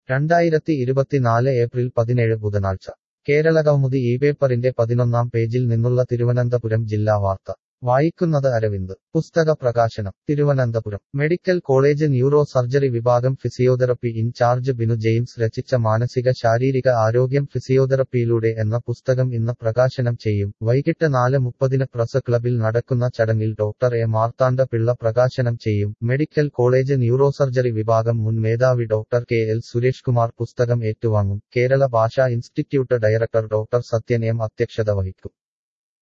രണ്ടായിരത്തി ഇരുപത്തിനാല് ഏപ്രിൽ പതിനേഴ് ബുധനാഴ്ച കേരളകൗമുദി ഈ പേപ്പറിന്റെ പതിനൊന്നാം പേജിൽ നിന്നുള്ള തിരുവനന്തപുരം ജില്ലാ വാർത്ത വായിക്കുന്നത് അരവിന്ദ് പുസ്തക പ്രകാശനം Thiruvananthapuram medical college neuro surgery വിഭാഗം ഫിസിയോതെറപ്പി ഇൻചാർജ് ബിനു ജെയിംസ് രചിച്ച മാനസിക ശാരീരിക ആരോഗ്യം ഫിസിയോതെറപ്പിയിലൂടെ എന്ന പുസ്തകം ഇന്ന് പ്രകാശനം ചെയ്യും വൈകിട്ട് നാല് മുപ്പതിന് പ്രസ് ക്ലബിൽ നടക്കുന്ന ചടങ്ങിൽ ഡോക്ടർ എ മാർത്താണ്ഡ പിള്ള പ്രകാശനം ചെയ്യും മെഡിക്കൽ കോളേജ് ന്യൂറോ സർജറി വിഭാഗം മുൻ മേധാവി doctor K L Suresh Kumar പുസ്തകം ഏറ്റുവാങ്ങും കേരള ഭാഷാ institute director doctor Sathyan M അധ്യക്ഷത വഹിക്കും